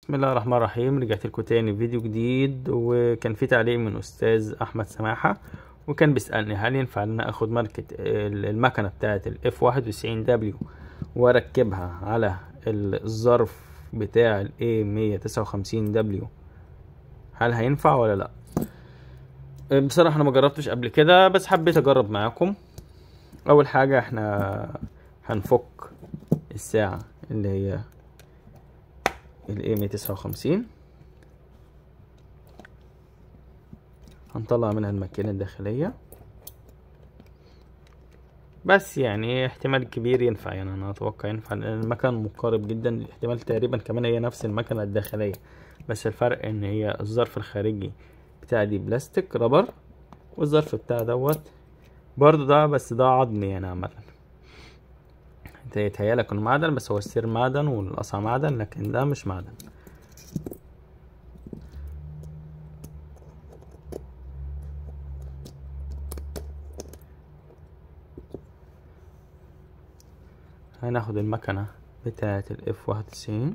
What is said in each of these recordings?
بسم الله الرحمن الرحيم رجعت لكم تاني فيديو جديد وكان في تعليق من استاذ احمد سماحه وكان بيسالني هل ينفع ان أنا اخد ماركه ال- المكنه بتاعه الاف 91 دبليو واركبها على الظرف بتاع الاي 159 دبليو هل هينفع ولا لا بصراحه انا ما جربتش قبل كده بس حبيت اجرب معاكم اول حاجه احنا هنفك الساعه اللي هي ال A 159 هنطلع منها الماكينة الداخلية بس يعني احتمال كبير ينفع يعني انا اتوقع ينفع لان المكن مقارب جدا احتمال تقريبا كمان هي نفس المكنة الداخلية بس الفرق ان هي الظرف الخارجي بتاع دي بلاستيك رابر والظرف بتاع دوت برضه ده بس ده عظم يعني عامة انت يتهيألك انه معدن بس هو السير معدن والقصع معدن لكن ده مش معدن هناخد المكنة بتاعة الاف واحد وتسعين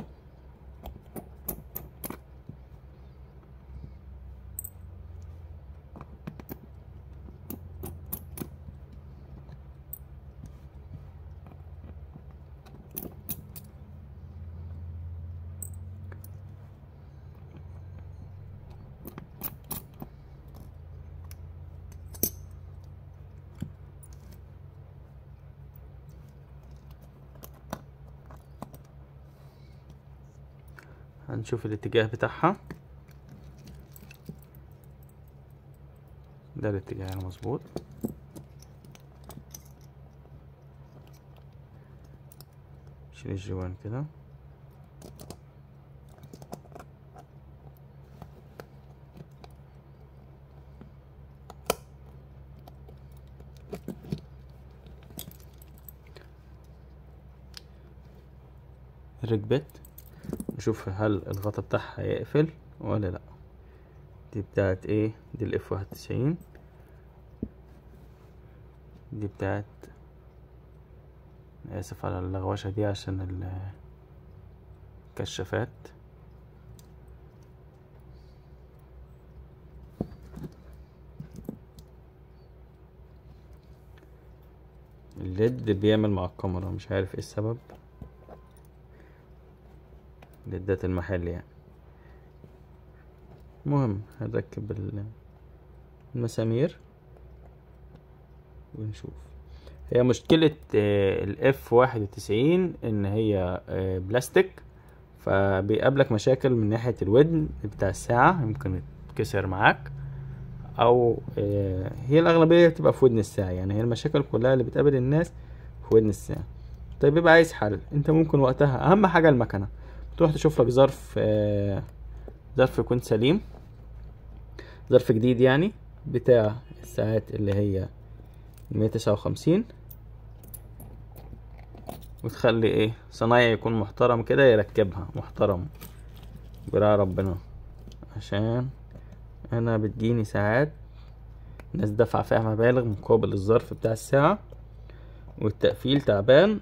هنشوف الاتجاه بتاعها ده الاتجاه المظبوط شيل الجوان كده ركبت نشوف هل الغطا بتاعها يقفل ولا لا دي بتاعت ايه دي الاف واحد وتسعين دي بتاعت اسف على اللغوشة دي عشان الكشافات الليد بيعمل مع الكاميرا مش عارف ايه السبب للدات المحل يعني المهم هنركب المسامير ونشوف هي مشكلة الاف واحد وتسعين ان هي بلاستيك فبيقابلك مشاكل من ناحية الودن بتاع الساعة يمكن يتكسر معاك او هي الاغلبية بتبقى في ودن الساعة يعني هي المشاكل كلها اللي بتقابل الناس في ودن الساعة طيب بيبقى عايز حل انت ممكن وقتها اهم حاجة المكنة تروح تشوف لك ظرف آه ظرف يكون سليم ظرف جديد يعني بتاع الساعات اللي هي مية تسعة وخمسين وتخلي ايه صنايعي يكون محترم كده يركبها محترم براء ربنا عشان انا بتجيني ساعات ناس دافعة فيها مبالغ مقابل الظرف بتاع الساعة والتقفيل تعبان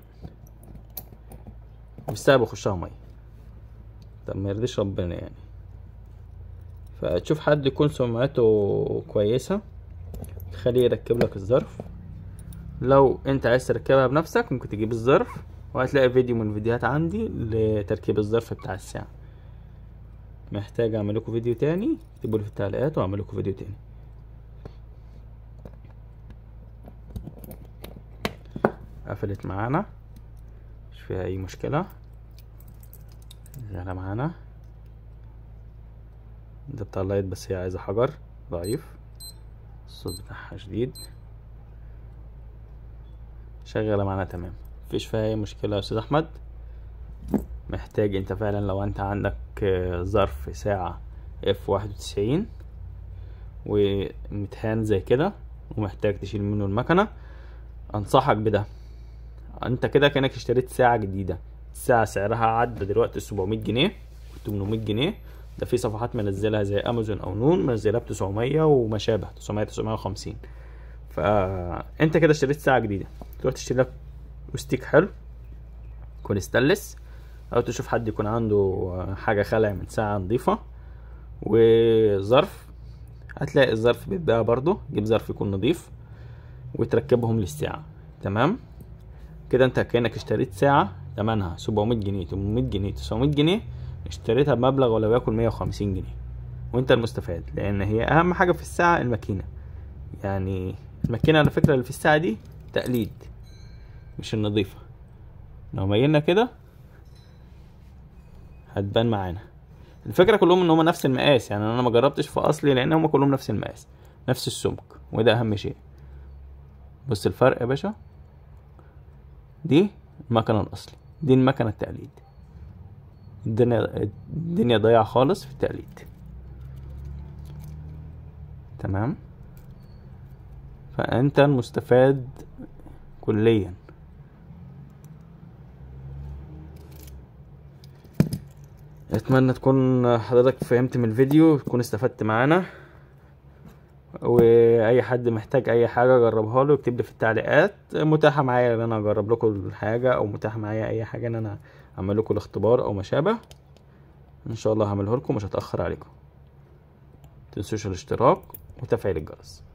والساعة بخشها مية طب ما يرضيش ربنا يعني فتشوف حد يكون سمعته كويسة تخليه يركب لك الظرف لو انت عايز تركبها بنفسك ممكن تجيب الظرف وهتلاقي فيديو من الفيديوهات عندي لتركيب الظرف بتاع الساعة محتاج اعمل لكم فيديو تاني اكتبوا لي في التعليقات واعمل لكم فيديو تاني قفلت معانا مش فيها اي مشكله شغالة معانا ده بتاع اللايت بس هي عايزة حجر ضعيف الصوت بتاعها شديد شغالة معانا تمام مفيش فيها اي مشكلة يا استاذ احمد محتاج انت فعلا لو انت عندك ظرف ساعة اف واحد وتسعين ومتهان زي كده ومحتاج تشيل منه المكنة انصحك بده انت كده كأنك اشتريت ساعة جديدة الساعة سعرها عدى دلوقتي 700 جنيه 800 جنيه ده في صفحات منزلها زي امازون او نون منزلها ب 900 وما شابه 900 950 فانت كده اشتريت ساعة جديدة تروح تشتري لك وستيك حلو يكون ستانلس او تشوف حد يكون عنده حاجة خلع من ساعة نظيفة وظرف هتلاقي الظرف بيتباع برضو جيب ظرف يكون نظيف وتركبهم للساعة تمام كده انت كأنك اشتريت ساعة تمنها 700 جنيه 800 جنيه 900 جنيه اشتريتها بمبلغ ولا يكن 150 جنيه وانت المستفاد لان هي اهم حاجة في الساعة الماكينة يعني الماكينة على فكرة اللي في الساعة دي تقليد مش النظيفة لو ميلنا كده هتبان معانا الفكرة كلهم ان هما نفس المقاس يعني انا ما جربتش في اصلي لان هما كلهم نفس المقاس نفس السمك وده اهم شيء بص الفرق يا باشا دي المكنة الاصلي دي المكنة التقليد الدنيا الدنيا ضايعة خالص في التقليد تمام فانت المستفاد كليا اتمنى تكون حضرتك فهمت من الفيديو تكون استفدت معانا واي حد محتاج اي حاجه جربها له اكتب لي في التعليقات متاحه معايا ان انا اجرب لكم الحاجه او متاح معايا اي حاجه ان انا اعمل لكم الاختبار او ما شابه ان شاء الله هعمله لكم مش هتاخر عليكم متنسوش الاشتراك وتفعيل الجرس